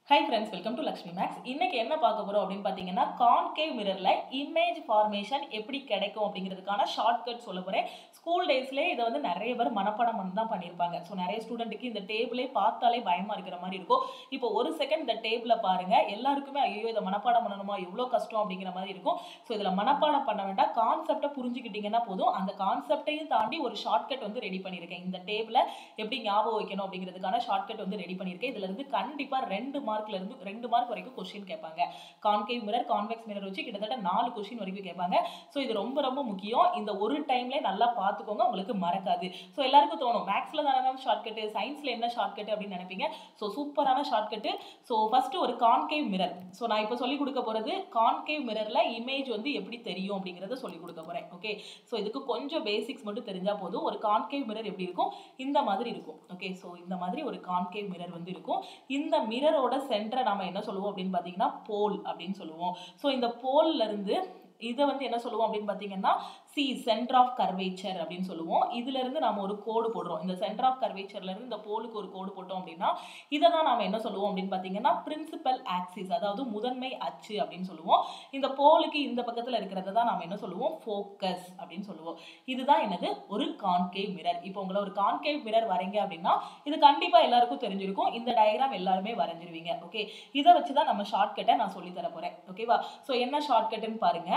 high friends welcome to Lakshmi maths இன்னைக்கு என்ன பார்க்க போறோம் அப்படின்னு பார்த்தீங்கன்னா கான்கேவ் மிரர்ல இமேஜ் ஃபார்மேஷன் எப்படி கிடைக்கும் அப்படிங்கிறதுக்கான ஷார்ட்கட் சொல்ல போறேன் ஸ்கூல் டேஸ்லேயே இதை வந்து நிறைய பேர் மனப்பாடம் பண்ணி தான் பண்ணியிருப்பாங்க ஸோ நிறைய ஸ்டூடெண்ட்டுக்கு இந்த டேபிளே பார்த்தாலே பயமா இருக்கிற மாதிரி இருக்கும் இப்போ ஒரு செகண்ட் இந்த டேபிளை பாருங்க எல்லாருக்குமே ஐயோ இதை மனப்பாடம் பண்ணணுமா எவ்வளோ கஷ்டம் அப்படிங்கிற மாதிரி இருக்கும் ஸோ இதில் மனப்பாடம் பண்ண வேண்டாம் கான்செப்டை புரிஞ்சுக்கிட்டீங்கன்னா போதும் அந்த கான்செப்டையும் தாண்டி ஒரு ஷார்ட்கட் வந்து ரெடி பண்ணியிருக்கேன் இந்த டேபிளை எப்படி ஞாபகம் வைக்கணும் அப்படிங்கிறதுக்கான ஷார்ட்கட் வந்து ரெடி பண்ணியிருக்கேன் இதுல இருந்து கண்டிப்பா ரெண்டு மார்க்ல இருந்து ரெண்டு மார்க் வரைக்கும் கொஸ்டின் கேட்பாங்க கான்கேவ் மிரர் கான்வெக்ஸ் மிரர் வச்சு கிட்டத்தட்ட நாலு கொஸ்டின் வரைக்கும் கேட்பாங்க ஸோ இது ரொம்ப ரொம்ப முக்கியம் இந்த ஒரு டைம்ல நல்லா பார்த்துக்கோங்க உங்களுக்கு மறக்காது ஸோ எல்லாருக்கும் தோணும் மேக்ஸ்ல தானே மேம் ஷார்ட்கட் சயின்ஸ்ல என்ன ஷார்ட்கட் அப்படின்னு நினைப்பீங்க ஸோ சூப்பரான ஷார்ட்கட் ஸோ ஃபர்ஸ்ட் ஒரு கான்கேவ் மிரர் ஸோ நான் இப்போ சொல்லி கொடுக்க போறது கான்கேவ் மிரர்ல இமேஜ் வந்து எப்படி தெரியும் அப்படிங்கிறத சொல்லி கொடுக்க போறேன் ஓகே ஸோ இதுக்கு கொஞ்சம் பேசிக்ஸ் மட்டும் தெரிஞ்சா போதும் ஒரு கான்கேவ் மிரர் எப்படி இருக்கும் இந்த மாதிரி இருக்கும் ஓகே ஸோ இந்த மாதிரி ஒரு கான்கேவ் மிரர் வந்து இருக்கும் இந்த மிரரோட சென்டரை நாம என்ன சொல்லுவோம் அப்படின்னு பார்த்தீங்கன்னா போல் அப்படின்னு சொல்லுவோம் ஸோ இந்த போல்ல இருந்து இதை வந்து என்ன சொல்லுவோம் அப்படின்னு பார்த்தீங்கன்னா சி சென்டர் ஆஃப் கர்வேச்சர் அப்படின்னு சொல்லுவோம் இதுல இருந்து நாம ஒரு கோடு போடுறோம் இந்த சென்டர் ஆஃப் கர்வேச்சர்ல இருந்து இந்த போலுக்கு ஒரு கோடு போட்டோம் அப்படின்னா இதை தான் நாம என்ன சொல்லுவோம் அப்படின்னு பார்த்தீங்கன்னா பிரின்சிபல் ஆக்சிஸ் அதாவது முதன்மை அச்சு அப்படின்னு சொல்லுவோம் இந்த போலுக்கு இந்த பக்கத்துல இருக்கிறத தான் நாம என்ன சொல்லுவோம் ஃபோக்கஸ் அப்படின்னு சொல்லுவோம் இதுதான் என்னது ஒரு கான்கேவ் மிரர் இப்போ உங்களை ஒரு கான்கேவ் மிரர் வரைங்க அப்படின்னா இது கண்டிப்பா எல்லாருக்கும் தெரிஞ்சிருக்கும் இந்த டயக்ராம் எல்லாருமே வரைஞ்சிருவீங்க ஓகே இதை வச்சு தான் நம்ம ஷார்ட்கட்டை நான் சொல்லி தர போறேன் ஓகேவா ஸோ என்ன ஷார்ட்கட்னு பாருங்க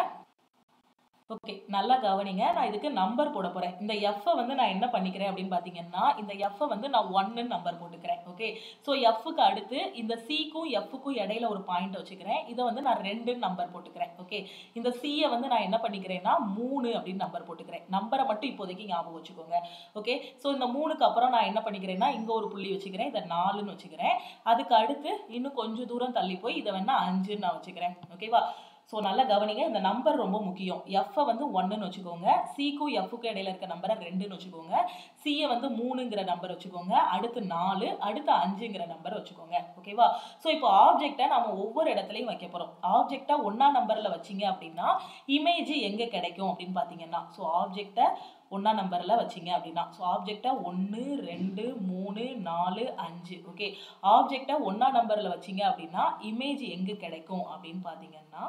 ஓகே நல்லா கவனிங்க நான் இதுக்கு நம்பர் போட போறேன் இந்த எஃப்ஐ வந்து நான் என்ன பண்ணிக்கிறேன் அப்படின்னு பாத்தீங்கன்னா இந்த எஃப்ஐ வந்து நான் ஒன்னு நம்பர் போட்டுக்கிறேன் ஓகே ஸோ எஃப்க்கு அடுத்து இந்த சிக்கும் எஃப்க்கும் இடையில ஒரு பாயிண்ட் வச்சுக்கிறேன் இதை வந்து நான் ரெண்டு நம்பர் போட்டுக்கிறேன் ஓகே இந்த சியை வந்து நான் என்ன பண்ணிக்கிறேன்னா மூணு அப்படின்னு நம்பர் போட்டுக்கிறேன் நம்பரை மட்டும் இப்போதைக்கு ஞாபகம் வச்சுக்கோங்க ஓகே ஸோ இந்த மூணுக்கு அப்புறம் நான் என்ன பண்ணிக்கிறேன்னா இங்க ஒரு புள்ளி வச்சுக்கிறேன் இதை நாலுன்னு வச்சுக்கிறேன் அதுக்கு அடுத்து இன்னும் கொஞ்சம் தூரம் தள்ளி போய் இதை வேணா அஞ்சுன்னு நான் வச்சுக்கிறேன் ஓகேவா ஸோ நல்லா கவனிங்க இந்த நம்பர் ரொம்ப முக்கியம் எஃப்ஐ வந்து ஒன்றுன்னு வச்சுக்கோங்க சிக்கும் எஃப்க்கும் இடையில இருக்க நம்பரை ரெண்டுன்னு வச்சுக்கோங்க சியை வந்து மூணுங்கிற நம்பர் வச்சுக்கோங்க அடுத்து நாலு அடுத்து அஞ்சுங்கிற நம்பர் வச்சுக்கோங்க ஓகேவா ஸோ இப்போ ஆப்ஜெக்டை நம்ம ஒவ்வொரு இடத்துலையும் வைக்க போகிறோம் ஆப்ஜெக்டை ஒன்றா நம்பரில் வச்சிங்க அப்படின்னா இமேஜ் எங்கே கிடைக்கும் அப்படின்னு பார்த்தீங்கன்னா ஸோ ஆப்ஜெக்டை ஒன்றா நம்பரில் வச்சிங்க அப்படின்னா ஸோ ஆப்ஜெக்டை ஒன்று ரெண்டு மூணு நாலு அஞ்சு ஓகே ஆப்ஜெக்டை ஒன்றா நம்பரில் வச்சிங்க அப்படின்னா இமேஜ் எங்கே கிடைக்கும் அப்படின்னு பார்த்தீங்கன்னா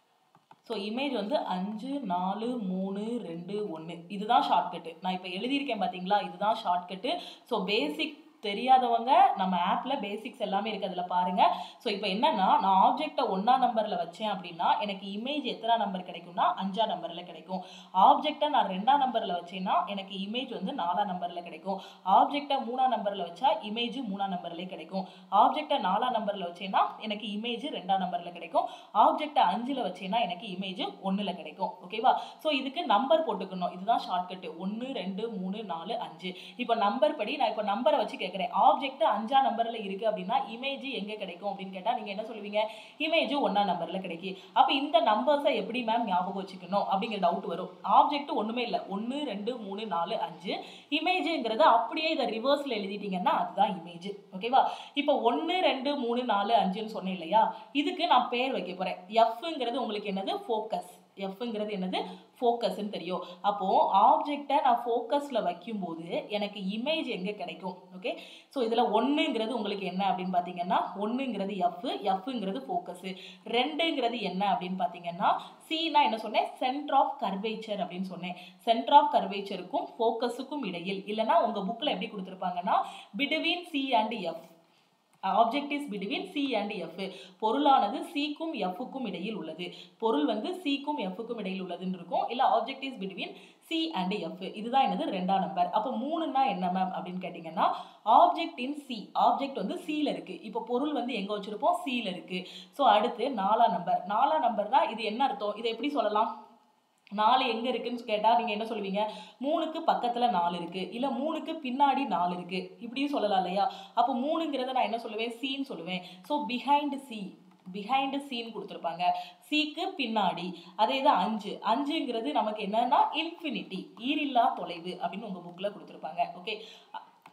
ஸோ இமேஜ் வந்து அஞ்சு நாலு மூணு ரெண்டு ஒன்று இதுதான் ஷார்ட்கட்டு நான் இப்போ எழுதியிருக்கேன் பார்த்தீங்களா இதுதான் ஷார்ட்கட்டு ஸோ பேசிக் தெரியாதவங்க நம்ம ஆப்ல பேசிக்ஸ் எல்லாமே இருக்கு அதுல பாருங்க ஸோ இப்போ என்னன்னா நான் ஆப்ஜெக்டை ஒன்னா நம்பர்ல வச்சேன் அப்படின்னா எனக்கு இமேஜ் எத்தனை நம்பர் கிடைக்கும்னா அஞ்சா நம்பர்ல கிடைக்கும் ஆப்ஜெக்டை நான் ரெண்டாம் நம்பர்ல வச்சேன்னா எனக்கு இமேஜ் வந்து நாலாம் நம்பர்ல கிடைக்கும் ஆப்ஜெக்டை மூணாம் நம்பர்ல வச்சா இமேஜ் மூணாம் நம்பர்ல கிடைக்கும் ஆப்ஜெக்டை நாலாம் நம்பர்ல வச்சேன்னா எனக்கு இமேஜ் ரெண்டாம் நம்பர்ல கிடைக்கும் ஆப்ஜெக்டை அஞ்சுல வச்சேன்னா எனக்கு இமேஜ் ஒண்ணுல கிடைக்கும் ஓகேவா ஸோ இதுக்கு நம்பர் போட்டுக்கணும் இதுதான் ஷார்ட்கட் ஒன்று ரெண்டு மூணு நாலு அஞ்சு இப்போ நம்பர் படி நான் இப்போ நம்பரை வச்சு கேட்குறேன் ஆப்ஜெக்ட் அஞ்சா நம்பர்ல இருக்கு அப்படின்னா இமேஜ் எங்க கிடைக்கும் அப்படின்னு கேட்டா நீங்க என்ன சொல்லுவீங்க இமேஜ் ஒன்னா நம்பர்ல கிடைக்கும் அப்ப இந்த நம்பர்ஸை எப்படி மேம் ஞாபகம் வச்சுக்கணும் அப்படிங்கிற டவுட் வரும் ஆப்ஜெக்ட் ஒண்ணுமே இல்லை ஒன்னு ரெண்டு மூணு நாலு அஞ்சு இமேஜ்ங்கிறத அப்படியே இதை ரிவர்ஸ்ல எழுதிட்டீங்கன்னா அதுதான் இமேஜ் ஓகேவா இப்போ ஒன்னு ரெண்டு மூணு நாலு அஞ்சுன்னு சொன்னேன் இல்லையா இதுக்கு நான் பேர் வைக்க போறேன் எஃப்ங்கிறது உங்களுக்கு என்னது ஃபோக்கஸ் எஃப்ங்கிறது என்னது ஃபோக்கஸ்ன்னு தெரியும் அப்போ ஆப்ஜெக்டை நான் ஃபோக்கஸில் வைக்கும்போது எனக்கு இமேஜ் எங்கே கிடைக்கும் ஓகே ஸோ இதில் ஒன்றுங்கிறது உங்களுக்கு என்ன அப்படின்னு பார்த்தீங்கன்னா ஒன்றுங்கிறது எஃப் எஃப்ங்கிறது ஃபோக்கஸு ரெண்டுங்கிறது என்ன அப்படின்னு பார்த்தீங்கன்னா சினா என்ன சொன்னேன் சென்டர் ஆஃப் கர்வேச்சர் அப்படின்னு சொன்னேன் சென்டர் ஆஃப் கர்வேச்சருக்கும் ஃபோக்கஸுக்கும் இடையில் இல்லைன்னா உங்கள் புக்கில் எப்படி கொடுத்துருப்பாங்கன்னா between C and F object is between C and F பொருளானது சிக்கும் எஃப்க்கும் இடையில் உள்ளது பொருள் வந்து சிக்கும் எஃப்க்கும் இடையில் உள்ளதுன்னு இருக்கும் இல்லை object is between C and F இதுதான் என்னது ரெண்டாம் நம்பர் அப்போ மூணுன்னா என்ன மேம் அப்படின்னு கேட்டிங்கன்னா ஆப்ஜெக்ட் இன் சி ஆப்ஜெக்ட் வந்து சியில் இருக்கு இப்போ பொருள் வந்து எங்கே வச்சிருப்போம் சியில் இருக்கு ஸோ அடுத்து நாலாம் நம்பர் நாலாம் நம்பர்னா இது என்ன அர்த்தம் இதை எப்படி சொல்லலாம் நாலு எங்க இருக்குன்னு கேட்டா நீங்க என்ன சொல்லுவீங்க மூணுக்கு பக்கத்துல நாலு இருக்கு இல்ல மூணுக்கு பின்னாடி நாலு இருக்கு இப்படியும் சொல்லலாம் இல்லையா அப்போ மூணுங்கிறத நான் என்ன சொல்லுவேன் சின்னு சொல்லுவேன் ஸோ பிஹைண்ட் சி பிஹைண்ட் சீன் கொடுத்துருப்பாங்க சிக்கு பின்னாடி அதே தான் அஞ்சு அஞ்சுங்கிறது நமக்கு என்னன்னா இன்ஃபினிட்டி ஈரில்லா தொலைவு அப்படின்னு உங்க புக்ல கொடுத்துருப்பாங்க ஓகே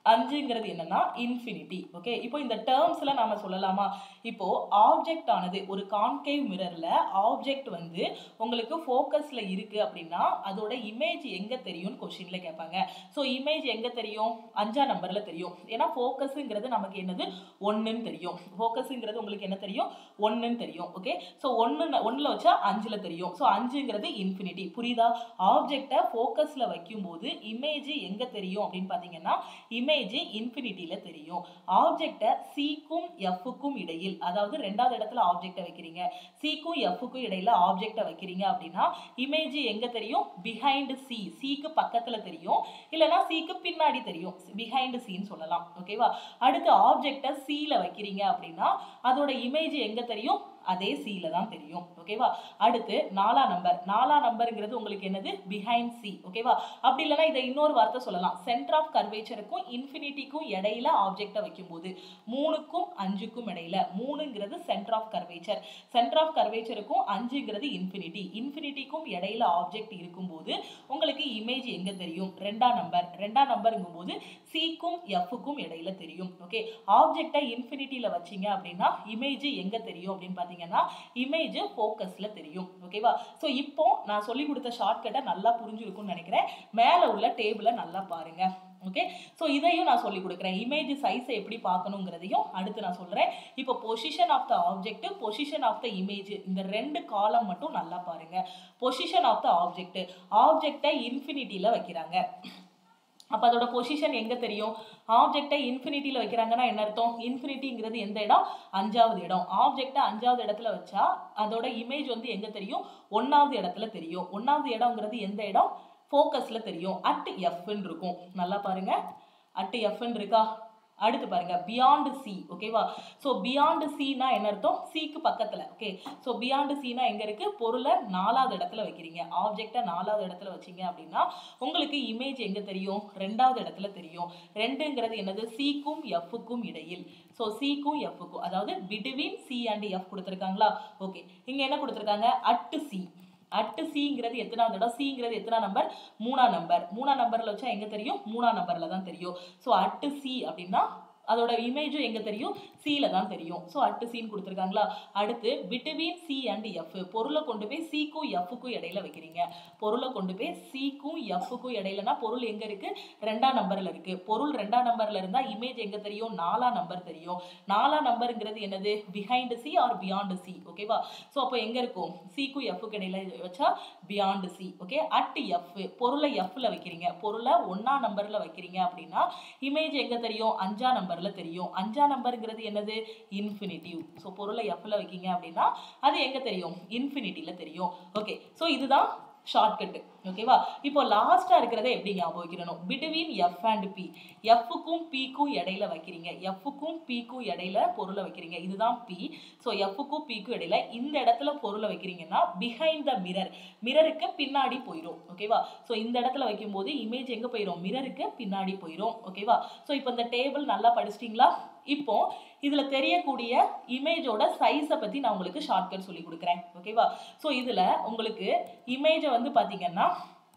அஞ்சுங்கிறது என்னன்னா இன்ஃபினிட்டி ஓகே இப்போ இந்த டேர்ம்ஸ்ல நாம சொல்லலாமா இப்போ ஆப்ஜெக்ட் ஆனது ஒரு கான்கேவ் மிரர்ல ஆப்ஜெக்ட் வந்து உங்களுக்கு ஃபோக்கஸ்ல இருக்கு அப்படின்னா அதோட இமேஜ் எங்க தெரியும்னு கொஸ்டின்ல கேட்பாங்க ஸோ இமேஜ் எங்க தெரியும் அஞ்சா நம்பர்ல தெரியும் ஏன்னா ஃபோக்கஸுங்கிறது நமக்கு என்னது ஒன்றுன்னு தெரியும் ஃபோக்கஸுங்கிறது உங்களுக்கு என்ன தெரியும் ஒன்றுன்னு தெரியும் ஓகே ஸோ ஒன்று ஒன்றில் வச்சா அஞ்சில் தெரியும் ஸோ அஞ்சுங்கிறது இன்ஃபினிட்டி புரியுதா ஆப்ஜெக்டை ஃபோக்கஸில் வைக்கும்போது இமேஜ் எங்கே தெரியும் அப்படின்னு பார்த்தீங்கன்னா இமேஜ் இன்ஃபினிட்டியில் தெரியும் ஆப்ஜெக்டை சிக்கும் எஃப்க்கும் இடையில் அதாவது ரெண்டாவது இடத்துல ஆப்ஜெக்டை வைக்கிறீங்க சிக்கும் எஃப்க்கும் இடையில ஆப்ஜெக்டை வைக்கிறீங்க அப்படின்னா இமேஜ் எங்கே தெரியும் பிஹைண்ட் சி சிக்கு பக்கத்தில் தெரியும் இல்லைன்னா சிக்கு பின்னாடி தெரியும் பிஹைண்ட் சின்னு சொல்லலாம் ஓகேவா அடுத்து ஆப்ஜெக்டை சியில் வைக்கிறீங்க அப்படின்னா அதோட இமேஜ் எங்கே தெரியும் அதே சியில் தான் தெரியும் ஓகேவா அடுத்து நாலா நம்பர் நாலா நம்பருங்கிறது உங்களுக்கு என்னது பிஹைண்ட் சி ஓகேவா அப்படி இல்லைன்னா இதை இன்னொரு வார்த்தை சொல்லலாம் சென்டர் ஆஃப் கர்வேச்சருக்கும் இன்ஃபினிட்டிக்கும் இடையில ஆப்ஜெக்டை வைக்கும்போது மூணுக்கும் அஞ்சுக்கும் இடையில மூணுங்கிறது centre of curvature centre of கர்வேச்சருக்கும் அஞ்சுங்கிறது இன்ஃபினிட்டி இன்ஃபினிட்டிக்கும் இடையில ஆப்ஜெக்ட் இருக்கும்போது உங்களுக்கு இமேஜ் எங்க தெரியும் ரெண்டாம் நம்பர் ரெண்டாம் நம்பருங்கும் போது சிக்கும் எஃப்க்கும் இடையில தெரியும் ஓகே ஆப்ஜெக்டை இன்ஃபினிட்டியில வச்சீங்க அப்படின்னா இமேஜ் எங்க தெரியும் அப்படின்னு பார்த்தீங்கன்னா இமேஜ் ஃபோக்கஸ்ல தெரியும் ஓகேவா ஸோ இப்போ நான் சொல்லி கொடுத்த ஷார்ட்கட்டை நல்லா புரிஞ்சிருக்கும்னு நினைக்கிறேன் மேலே உள்ள டேபிளை நல்லா பாருங்க ஓகே ஸோ இதையும் நான் சொல்லி கொடுக்குறேன் இமேஜ் சைஸை எப்படி பார்க்கணுங்கிறதையும் அடுத்து நான் சொல்கிறேன் இப்போ position of the object position of the image இந்த ரெண்டு காலம் மட்டும் நல்லா பாருங்க பொசிஷன் ஆஃப் த ஆப்ஜெக்ட் ஆப்ஜெக்டை இன்ஃபினிட்டியில் வைக்கிறாங்க அப்போ அதோட பொசிஷன் எங்கே தெரியும் ஆப்ஜெக்டை இன்ஃபினிட்டியில் வைக்கிறாங்கன்னா என்ன அர்த்தம் இன்ஃபினிட்டிங்கிறது எந்த இடம் அஞ்சாவது இடம் ஆப்ஜெக்டை அஞ்சாவது இடத்துல வச்சா அதோட இமேஜ் வந்து எங்கே தெரியும் ஒன்றாவது இடத்துல தெரியும் ஒன்றாவது இடம்ங்கிறது எந்த இடம் ஃபோக்கஸில் தெரியும் அட் எஃப்ன்னு இருக்கும் நல்லா பாருங்க அட் எஃப்ன்னு இருக்கா அடுத்து பாருங்க பியாண்ட் சி ஓகேவா ஸோ பியாண்ட் சினா என்ன அர்த்தம் சிக்கு பக்கத்தில் ஓகே ஸோ பியாண்ட் சினா எங்கே இருக்கு பொருளை நாலாவது இடத்துல வைக்கிறீங்க ஆப்ஜெக்டை நாலாவது இடத்துல வச்சீங்க அப்படின்னா உங்களுக்கு இமேஜ் எங்கே தெரியும் ரெண்டாவது இடத்துல தெரியும் ரெண்டுங்கிறது என்னது சிக்கும் எஃப்க்கும் இடையில் ஸோ சிக்கும் எஃப்க்கும் அதாவது பிட்வீன் சி அண்ட் எஃப் கொடுத்துருக்காங்களா ஓகே இங்கே என்ன கொடுத்துருக்காங்க அட்டு சி அட்டு சிங்கிறது எத்தனாவது இடம் சிங்கிறது எத்தனா நம்பர் மூணாம் நம்பர் மூணாம் நம்பர்ல வச்சா எங்க தெரியும் மூணாம் நம்பர்ல தான் தெரியும் ஸோ அட்டு சி அப்படின்னா அதோட இமேஜும் எங்க தெரியும் சில தான் தெரியும் ஸோ அட்டு சீன் கொடுத்துருக்காங்களா அடுத்து பிட்வீன் சி அண்ட் எஃப் பொருளை கொண்டு போய் சிக்கும் எஃப்க்கும் இடையில வைக்கிறீங்க பொருளை கொண்டு போய் சிக்கும் எஃப்க்கும் இடையிலனா பொருள் எங்க இருக்கு ரெண்டாம் நம்பர்ல இருக்கு பொருள் ரெண்டாம் நம்பர்ல இருந்தா இமேஜ் எங்க தெரியும் நாலாம் நம்பர் தெரியும் நாலாம் நம்பருங்கிறது என்னது behind C or beyond C ஓகேவா ஸோ அப்போ எங்க இருக்கும் சிக்கும் எஃப்க்கு இடையில வச்சா beyond C okay at F பொருளை எஃப்ல வைக்கிறீங்க பொருளை ஒன்னா நம்பர்ல வைக்கிறீங்க அப்படின்னா இமேஜ் எங்க தெரியும் அஞ்சா நம்பர்ல தெரியும் அஞ்சா நம்பருங்கிறது என்னது இன்ஃபினிட்டிவ் ஸோ பொருளை எஃப்ல வைக்கீங்க அப்படின்னா அது எங்க தெரியும் இன்ஃபினிட்டில தெரியும் ஓகே ஸோ இதுதான் ஷார்ட்கட்டு ஓகேவா இப்போ லாஸ்ட்டாக இருக்கிறத எப்படி ஞாபகம் வைக்கணும் பிட்வீன் எஃப் அண்ட் பி எஃப்க்கும் பிக்கும் இடையில வைக்கிறீங்க எஃப்க்கும் பிக்கும் இடையில பொருளை வைக்கிறீங்க இதுதான் பி ஸோ எஃப்க்கும் பிக்கும் இடையில இந்த இடத்துல பொருளை வைக்கிறீங்கன்னா பிஹைண்ட் த மிரர் மிரருக்கு பின்னாடி போயிடும் ஓகேவா ஸோ இந்த இடத்துல வைக்கும்போது இமேஜ் எங்கே போயிடும் மிரருக்கு பின்னாடி போயிடும் ஓகேவா ஸோ இப்போ இந்த டேபிள் நல்லா படிச்சிட்டிங்களா இப்போ இதுல தெரியக்கூடிய இமேஜோட சைஸை பத்தி நான் உங்களுக்கு ஷார்ட்கட் சொல்லி கொடுக்குறேன் ஓகேவா ஸோ இதுல உங்களுக்கு இமேஜை வந்து பாத்தீங்கன்னா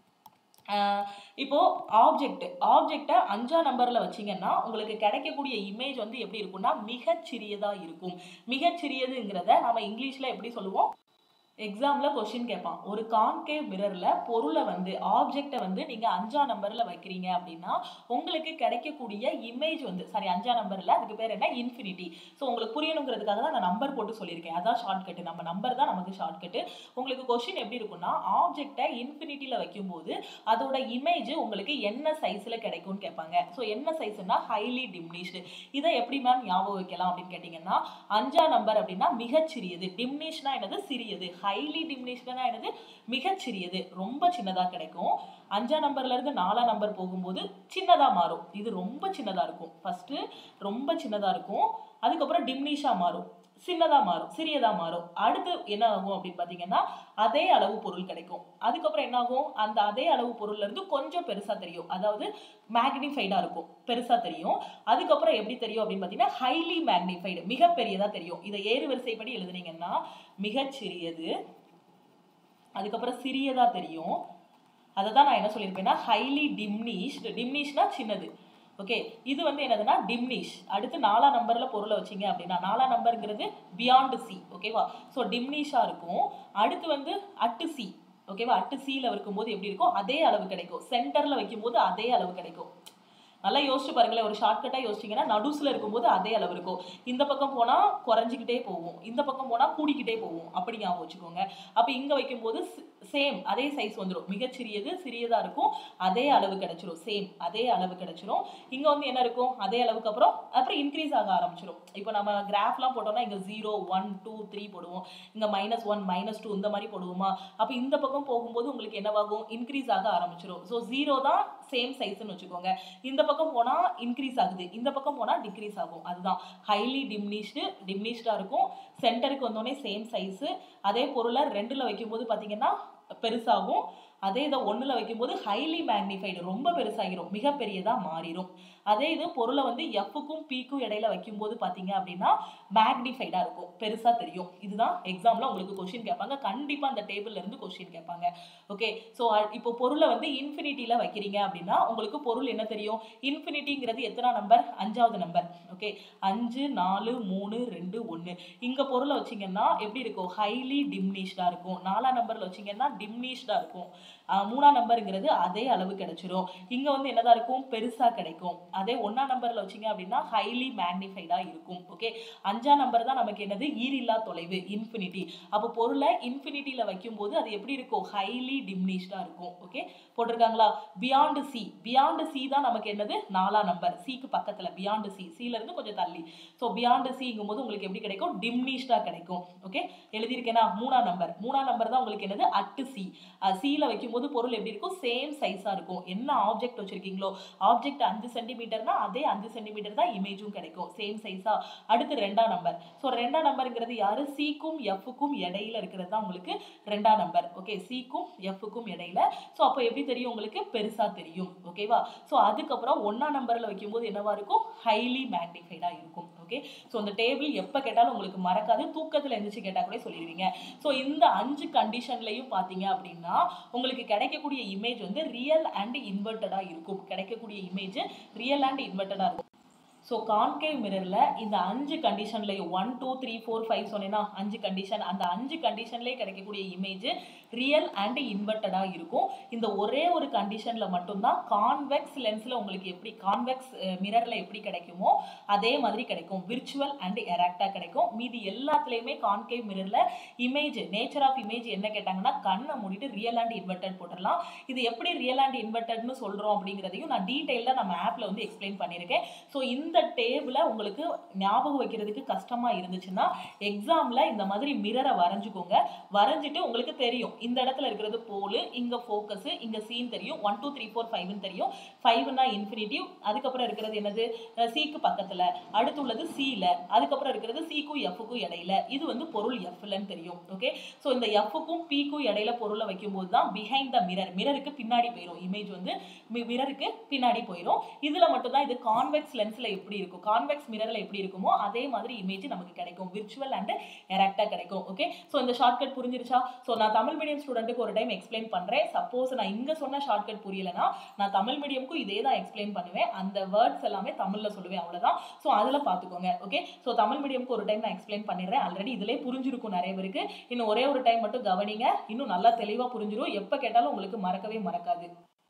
ஆஹ் இப்போ ஆப்ஜெக்ட் ஆப்ஜெக்டை அஞ்சாம் நம்பர்ல வச்சீங்கன்னா உங்களுக்கு கிடைக்கக்கூடிய இமேஜ் வந்து எப்படி இருக்கும்னா மிகச்சிறியதா இருக்கும் மிகச்சிறியதுங்கிறத நம்ம இங்கிலீஷ்ல எப்படி சொல்லுவோம் எக்ஸாமில் கொஷின் கேட்பான் ஒரு கான்கேவ் மிரரில் பொருளை வந்து ஆப்ஜெக்டை வந்து நீங்கள் அஞ்சா நம்பரில் வைக்கிறீங்க அப்படின்னா உங்களுக்கு கிடைக்கக்கூடிய இமேஜ் வந்து சாரி அஞ்சா நம்பரில் அதுக்கு பேர் என்ன இன்ஃபினிட்டி ஸோ உங்களுக்கு புரியணுங்கிறதுக்காக தான் நான் நம்பர் போட்டு சொல்லியிருக்கேன் அதான் ஷார்ட்கட்டு நம்ம நம்பர் தான் நமக்கு ஷார்ட்கட்டு உங்களுக்கு கொஷின் எப்படி இருக்கும்னா ஆப்ஜெக்டை இன்ஃபினிட்டியில் வைக்கும்போது அதோட இமேஜ் உங்களுக்கு என்ன சைஸில் கிடைக்கும்னு கேட்பாங்க ஸோ என்ன சைஸ்னா ஹைலி டிம்னிஷ்டு இதை எப்படி மேம் ஞாபகம் வைக்கலாம் அப்படின்னு கேட்டிங்கன்னா அஞ்சா நம்பர் அப்படின்னா மிகச்சிறியது டிம்னிஷ்னா என்னது சிறியது ஹைலி டிம்னிஷ்னா என்னது மிகச்சிறியது ரொம்ப சின்னதாக கிடைக்கும் அஞ்சாம் நம்பர்ல இருந்து நாலாம் நம்பர் போகும்போது சின்னதாக மாறும் இது ரொம்ப சின்னதாக இருக்கும் ஃபர்ஸ்ட் ரொம்ப சின்னதாக இருக்கும் அதுக்கப்புறம் டிம்னிஷா மாறும் சின்னதாக மாறும் சிறியதாக மாறும் அடுத்து என்ன ஆகும் அப்படின்னு பார்த்தீங்கன்னா அதே அளவு பொருள் கிடைக்கும் அதுக்கப்புறம் என்ன ஆகும் அந்த அதே அளவு பொருள்ல இருந்து கொஞ்சம் பெருசாக தெரியும் அதாவது மேக்னிஃபைடாக இருக்கும் பெருசாக தெரியும் அதுக்கப்புறம் எப்படி தெரியும் அப்படின்னு பார்த்தீங்கன்னா ஹைலி மேக்னிஃபைடு மிகப்பெரியதாக தெரியும் இதை ஏறு வரிசைப்படி எழுதுனீங்கன்னா மிகச்சிறியது அதுக்கப்புறம் சிறியதாக தெரியும் அதை தான் நான் என்ன சொல்லியிருப்பேன்னா ஹைலி டிம்னிஷ்டு டிம்னிஷ்னா சின்னது ஓகே இது வந்து என்னதுன்னா டிம்னிஷ் அடுத்து நாலாம் நம்பர்ல பொருளை வச்சீங்க அப்படின்னா நாலாம் நம்பருங்கிறது பியாண்ட் சி ஓகேவா ஸோ டிம்னிஷா இருக்கும் அடுத்து வந்து அட்டு சி ஓகேவா அட்டு சியில் வைக்கும்போது எப்படி இருக்கும் அதே அளவு கிடைக்கும் சென்டர்ல வைக்கும்போது அதே அளவு கிடைக்கும் நல்லா யோசிச்சு பாருங்களேன் ஒரு ஷார்ட்கட்டாக யோசிச்சிங்கன்னா நடுஸில் இருக்கும்போது அதே அளவு இருக்கும் இந்த பக்கம் போனால் குறைஞ்சிக்கிட்டே போகும் இந்த பக்கம் போனால் கூடிக்கிட்டே போகும் அப்படி ஞாபகம் வச்சுக்கோங்க அப்போ இங்கே வைக்கும்போது சேம் அதே சைஸ் வந்துடும் மிகச்சிறியது சிறியதாக இருக்கும் அதே அளவு கிடைச்சிரும் சேம் அதே அளவு கிடைச்சிரும் இங்கே வந்து என்ன இருக்கும் அதே அளவுக்கு அப்புறம் அப்புறம் இன்க்ரீஸ் ஆக ஆரம்பிச்சிடும் இப்போ நம்ம கிராஃப்லாம் போட்டோம்னா இங்கே ஜீரோ ஒன் டூ த்ரீ போடுவோம் இங்கே மைனஸ் ஒன் மைனஸ் டூ இந்த மாதிரி போடுவோமா அப்போ இந்த பக்கம் போகும்போது உங்களுக்கு என்னவாகும் இன்க்ரீஸ் ஆக ஆரம்பிச்சிடும் ஸோ ஜீரோ தான் சேம் சைஸ்ன்னு வச்சுக்கோங்க இந்த பக்கம் போனால் இன்க்ரீஸ் ஆகுது இந்த பக்கம் போனால் டிக்ரீஸ் ஆகும் அதுதான் ஹைலி டிம்னிஷ்டு டிம்னிஷ்டாக இருக்கும் சென்டருக்கு வந்தோடனே சேம் சைஸு அதே பொருளை ரெண்டில் வைக்கும்போது பார்த்தீங்கன்னா பெருசாகும் அதே இதை ஒன்றில் வைக்கும்போது ஹைலி மேக்னிஃபைடு ரொம்ப பெருசாகிரும் மிகப்பெரியதாக மாறிடும் அதே இது பொருளை வந்து எஃப்க்கும் பிக்கும் இடையில வைக்கும்போது பார்த்தீங்க அப்படின்னா மேக்னிஃபைடாக இருக்கும் பெருசாக தெரியும் இதுதான் எக்ஸாமில் உங்களுக்கு கொஷின் கேட்பாங்க கண்டிப்பாக அந்த டேபிள்ல இருந்து கொஷின் கேட்பாங்க ஓகே ஸோ இப்போ பொருளை வந்து இன்ஃபினிட்டியில் வைக்கிறீங்க அப்படின்னா உங்களுக்கு பொருள் என்ன தெரியும் இன்ஃபினிட்டிங்கிறது எத்தனை நம்பர் அஞ்சாவது நம்பர் ஓகே அஞ்சு நாலு மூணு ரெண்டு ஒன்று இங்கே பொருளை வச்சிங்கன்னா எப்படி இருக்கும் ஹைலி டிம்னிஷ்டாக இருக்கும் நாலாம் நம்பரில் வச்சிங்கன்னா டிம்னிஷ்டாக இருக்கும் மூணாம் நம்பருங்கிறது அதே அளவு கிடைச்சிரும் இங்கே வந்து என்னதான் இருக்கும் பெருசாக கிடைக்கும் அதே ஒன்றாம் நம்பரில் வச்சிங்க அப்படின்னா ஹைலி மேக்னிஃபைடாக இருக்கும் ஓகே அஞ்சாம் நம்பர் தான் நமக்கு என்னது ஈரில்லா தொலைவு இன்ஃபினிட்டி அப்போ பொருளை இன்ஃபினிட்டியில் வைக்கும்போது அது எப்படி இருக்கும் ஹைலி டிம்னிஷ்டாக இருக்கும் ஓகே போட்டிருக்காங்களா பியாண்டு சி பியாண்டு சி தான் நமக்கு என்னது நாலாம் நம்பர் சிக்கு பக்கத்தில் பியாண்டு சி சிலேருந்து கொஞ்சம் தள்ளி ஸோ பியாண்டு சிங்கும் போது உங்களுக்கு எப்படி கிடைக்கும் டிம்னிஷ்டாக கிடைக்கும் ஓகே எழுதியிருக்கேனா மூணாம் நம்பர் மூணாம் நம்பர் தான் உங்களுக்கு என்னது அட்டு சி சியில் வைக்கும்போது பொருள் எப்படி இருக்கும் சேம் சைஸாக இருக்கும் என்ன ஆப்ஜெக்ட் வச்சிருக்கீங்களோ ஆப்ஜெக்ட் அஞ்சு சென்டிமீட்டர்னா அதே அஞ்சு சென்டிமீட்டர் தான் இமேஜும் கிடைக்கும் சேம் சைஸா அடுத்து ரெண்டாம் நம்பர் ஸோ ரெண்டாம் நம்பருங்கிறது யாரு சிக்கும் எஃப்க்கும் இடையில இருக்கிறது தான் உங்களுக்கு ரெண்டாம் நம்பர் ஓகே சிக்கும் எஃப்க்கும் இடையில ஸோ அப்போ எப்படி தெரியும் உங்களுக்கு பெருசா தெரியும் ஓகேவா ஸோ அதுக்கப்புறம் ஒன்னாம் நம்பர்ல வைக்கும்போது என்னவா இருக்கும் ஹைலி மேக்னிஃபைடா இருக்கும் ஓகே ஸோ அந்த டேபிள் எப்போ கேட்டாலும் உங்களுக்கு மறக்காது தூக்கத்தில் எழுந்திரிச்சு கேட்டால் கூட சொல்லிடுவீங்க ஸோ இந்த அஞ்சு கண்டிஷன்லையும் பார்த்தீங்க அப்படின்னா உங்களுக்கு கிடைக்கக்கூடிய இமேஜ் வந்து ரியல் அண்ட் இன்வெர்ட்டடாக இருக்கும் கிடைக்கக்கூடிய இமேஜ் ரியல் அண்ட் இன்வெர்ட்டடாக இருக்கும் ஸோ கான்கேவ் மிரரில் இந்த அஞ்சு கண்டிஷன்லையும் one two three four five சொன்னேன்னா அஞ்சு கண்டிஷன் அந்த அஞ்சு கண்டிஷன்லேயே கிடைக்கக்கூடிய இமேஜ் ரியல் அண்ட் இன்வெர்ட்டடாக இருக்கும் இந்த ஒரே ஒரு கண்டிஷனில் மட்டும்தான் கான்வெக்ஸ் லென்ஸில் உங்களுக்கு எப்படி கான்வெக்ஸ் மிரரில் எப்படி கிடைக்குமோ அதே மாதிரி கிடைக்கும் விர்ச்சுவல் அண்ட் எராக்டாக கிடைக்கும் மீதி எல்லாத்துலேயுமே கான்கேவ் மிரரில் இமேஜ் நேச்சர் ஆஃப் இமேஜ் என்ன கேட்டாங்கன்னா கண்ணை மூடிட்டு ரியல் அண்ட் இன்வெர்டட் போட்டுடலாம் இது எப்படி ரியல் அண்ட் இன்வெர்டட்னு சொல்கிறோம் அப்படிங்கிறதையும் நான் டீட்டெயிலாக நம்ம ஆப்பில் வந்து எக்ஸ்பிளைன் பண்ணியிருக்கேன் ஸோ இந்த டேபிளை உங்களுக்கு ஞாபகம் வைக்கிறதுக்கு கஷ்டமாக இருந்துச்சுன்னா எக்ஸாமில் இந்த மாதிரி மிரரை வரைஞ்சிக்கோங்க வரைஞ்சிட்டு உங்களுக்கு தெரியும் இந்த இடத்துல இருக்கிறது போலு இங்கே ஃபோக்கஸு இங்கே சீன் தெரியும் ஒன் டூ த்ரீ ஃபோர் ஃபைவ்னு தெரியும் ஃபைவ்னா இன்ஃபினிட்டிவ் அதுக்கப்புறம் இருக்கிறது என்னது சிக்கு பக்கத்தில் அடுத்து உள்ளது சியில் அதுக்கப்புறம் இருக்கிறது சிக்கும் எஃப்க்கும் இடையில இது வந்து பொருள் எஃப்லன்னு தெரியும் ஓகே ஸோ இந்த எஃப்க்கும் பிக்கும் இடையில பொருளை வைக்கும்போது தான் பிஹைண்ட் த மிரர் மிரருக்கு பின்னாடி போயிடும் இமேஜ் வந்து மிரருக்கு பின்னாடி போயிடும் இதில் மட்டும்தான் இது கான்வெக்ஸ் லென்ஸில் எப்படி இருக்கும் கான்வெக்ஸ் மிரரில் எப்படி இருக்குமோ அதே மாதிரி இமேஜ் நமக்கு கிடைக்கும் விர்ச்சுவல் அண்ட் எராக்டாக கிடைக்கும் ஓகே ஸோ இந்த ஷார்ட்கட் புரிஞ்சிருச்சா ஸோ நான் தமிழ் மீடியம் ஸ்டூடெண்ட்டுக்கு ஒரு டைம் எக்ஸ்பிளைன் பண்ணுறேன் சப்போஸ் நான் இங்கே சொன்ன ஷார்ட்கட் புரியலனா நான் தமிழ் மீடியமுக்கும் இதே தான் எக்ஸ்பிளைன் பண்ணுவேன் அந்த வேர்ட்ஸ் எல்லாமே தமிழில் சொல்லுவேன் அவ்வளோதான் ஸோ அதில் பார்த்துக்கோங்க ஓகே ஸோ தமிழ் மீடியமுக்கு ஒரு டைம் நான் எக்ஸ்பிளைன் பண்ணிடுறேன் ஆல்ரெடி இதிலே புரிஞ்சிருக்கும் நிறைய பேருக்கு இன்னும் ஒரே ஒரு டைம் மட்டும் கவனிங்க இன்னும் நல்லா தெளிவாக புரிஞ்சிரும் எப்போ கேட்டாலும் உங்களுக்கு மறக்கவே மறக்காது